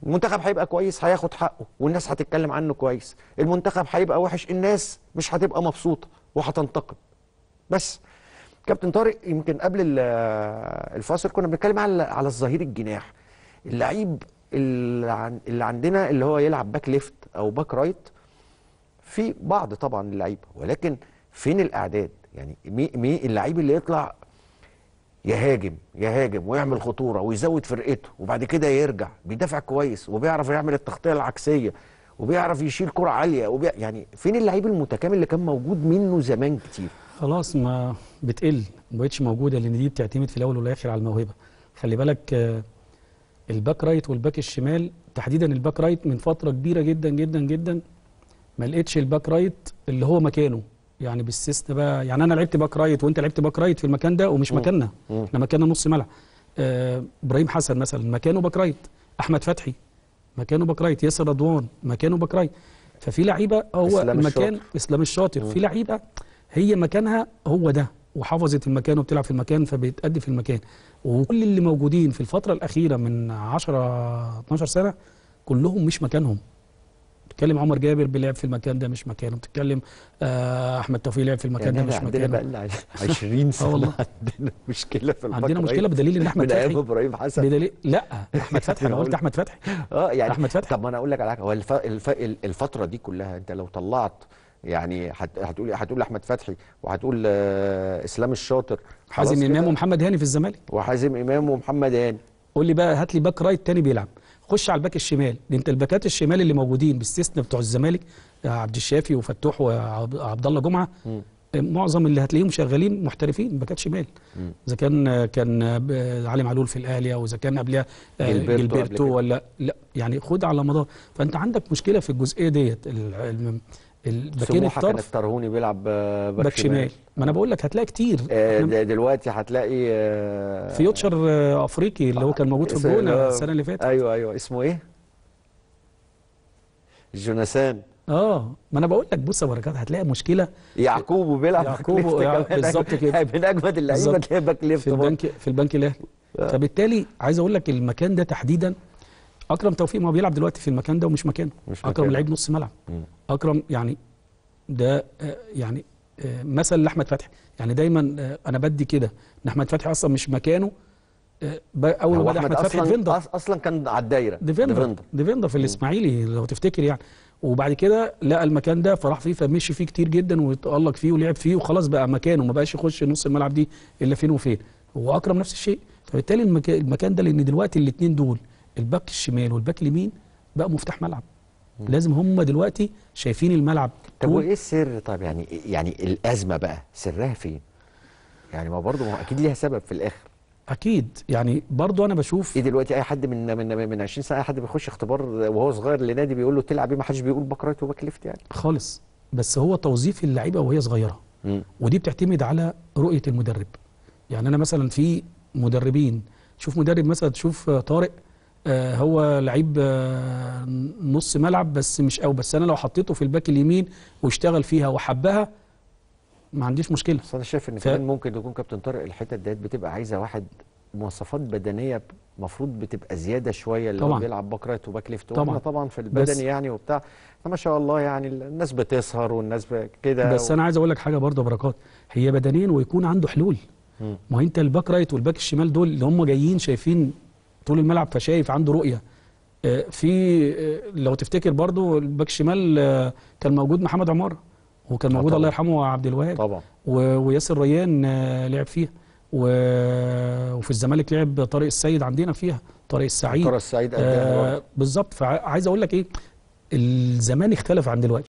المنتخب هيبقى كويس هياخد حقه والناس هتتكلم عنه كويس المنتخب هيبقى وحش الناس مش هتبقى مبسوطه وهتنتقد بس كابتن طارق يمكن قبل ال- الفاصل كنا بنتكلم على على الظهير الجناح اللعيب اللي, عن اللي عندنا اللي هو يلعب باك ليفت او باك رايت في بعض طبعا اللعيبه ولكن فين الاعداد يعني مي, مي اللعيب اللي يطلع يهاجم يهاجم ويعمل خطوره ويزود فرقته وبعد كده يرجع بيدافع كويس وبيعرف يعمل التغطيه العكسيه وبيعرف يشيل كره عاليه وبي... يعني فين اللعيب المتكامل اللي كان موجود منه زمان كتير خلاص ما بتقل ما بقتش موجوده لان دي بتعتمد في الاول والاخر على الموهبه خلي بالك آه، الباك رايت والباك الشمال تحديدا الباك رايت من فتره كبيره جدا جدا جدا ما لقيتش الباك رايت اللي هو مكانه يعني باستثناء بقى يعني انا لعبت باك رايت وانت لعبت باك رايت في المكان ده ومش مم. مكاننا مم. احنا مكاننا نص ملعب آه، ابراهيم حسن مثلا مكانه باك رايت احمد فتحي مكانه باك رايت ياسر رضوان مكانه باك رايت ففي لعيبه هو إسلام المكان الشاطر. اسلام الشاطر في لعيبه هي مكانها هو ده وحافظت المكان وبتلعب في المكان فبتأدي في المكان وكل اللي موجودين في الفتره الاخيره من 10 12 سنه كلهم مش مكانهم بتتكلم عمر جابر بيلعب في المكان ده مش مكانه بتتكلم آه احمد توفيق لعب في المكان يعني ده احنا مش عندنا مكانه بقى لنا 20 سنه والله. عندنا مشكله في الباك عندنا مشكله رايت بدليل ان احمد من ايام فتحي ابراهيم حسن بدليل لا احمد فتحي انا قلت احمد فتحي اه يعني أحمد فتحي. طب ما انا اقول لك على حاجه هو الف... الف... الفتره دي كلها انت لو طلعت يعني هت... هتقول هتقول احمد فتحي وهتقول آه اسلام الشاطر خلاص حازم كده. امام ومحمد هاني في الزمالك وحازم امام ومحمد هاني قول لي بقى هات لي باك رايت تاني بيلعب خش على الباك الشمال دي انت الباكات الشمال اللي موجودين باستثناء بتوع الزمالك آه، عبد الشافي وفتوح وعبد الله جمعه مم. آه، معظم اللي هتلاقيهم شغالين محترفين باكات شمال مم. اذا كان آه، كان آه، ب- آه، علي معلول في الاهلي او اذا كان قبلها آه، جilberto قبل جilberto كده. ولا لا يعني خد على مدار فانت عندك مشكله في الجزئيه ديت ال- ال- الباكين سموحه كان الطرف الترهوني بيلعب آه، باك شمال ما انا بقول لك هتلاقي كتير آه، إحنا د- دلوقتي هتلاقي آه، فيوتشر آه، افريقي اللي هو كان موجود في اسم- اللي الجونه هو- السنه اللي فاتت ايوه ايوه اسمه ايه؟ جوناثان اه ما انا بقول لك بص يا بركات هتلاقي مشكله يعقوب وبيلعب باك يعقوب ليفت ويع- كمان. بالظبط كده. من اجمد اللعيبه بالظبط. تلاقي باك ليفت في برضه. البنك في البنك الاهلي آه. فبالتالي عايز اقول لك المكان ده تحديدا اكرم توفيق ما هو بيلعب دلوقتي في المكان ده ومش مكانه مش اكرم مكانه. لعيب نص ملعب مم. اكرم يعني ده آه، يعني آه، مثل لاحمد فتحي يعني دايما آه، انا بدي كده ان احمد فتحي اصلا مش مكانه آه، ب- اول ما هو بدا احمد احمد فتحي اصلا ديفندر أص- اصلا كان على الدايره ديفندر ديفندر في الاسماعيلي لو تفتكر يعني وبعد كده لقى المكان ده فراح فيه فمشي فيه كتير جدا وتألق فيه ولعب فيه وخلاص بقى مكانه ما بقاش يخش نص الملعب دي الا فين وفين واكرم نفس الشيء فبالتالي المكان, المكان ده لان دلوقتي الاثنين دول الباك الشمال والباك اليمين بقى مفتاح ملعب لازم هم دلوقتي شايفين الملعب طب طول وايه السر طب يعني يعني الازمه بقى سرها فين؟ يعني ما برضه ما هو اكيد ليها سبب في الاخر اكيد يعني برضو انا بشوف ايه دلوقتي اي حد من من من 20 سنه اي حد بيخش اختبار وهو صغير لنادي بيقول له تلعب ايه ما حدش بيقول باك رايت وباك ليفت يعني خالص بس هو توظيف اللعيبه وهي صغيره مم. ودي بتعتمد على رؤيه المدرب يعني انا مثلا في مدربين شوف مدرب مثلا تشوف آه، طارق آه، هو لعيب آه، نص ملعب بس مش قوي بس انا لو حطيته في الباك اليمين واشتغل فيها وحبها ما عنديش مشكله بس انا شايف ان ف- كمان ممكن يكون كابتن طارق الحتت ديت بتبقى عايزه واحد مواصفات بدنيه المفروض بتبقى زياده شويه اللي هو طبعاً. بيلعب باك رايت وباك ليفت طبعاً. طبعا طبعا في بس- البدني يعني وبتاع فما شاء الله يعني الناس بتسهر والناس ب- كده بس انا عايز اقول لك حاجه برضه يا بركات هي بدنيا ويكون عنده حلول مم. ما هو انت الباك رايت والباك الشمال دول اللي هم جايين شايفين طول الملعب فشايف عنده رؤيه آه، في آه، لو تفتكر برضو الباك الشمال آه، كان موجود محمد عمار وكان آه موجود طبعاً. الله يرحمه عبد الوهاب طبعا و- وياسر ريان آه، لعب فيها و- وفي الزمالك لعب طارق السيد عندنا فيها طارق السعيد طارق السعيد قدها برضه. آه بالظبط فعايز اقول لك ايه الزمان اختلف عن دلوقتي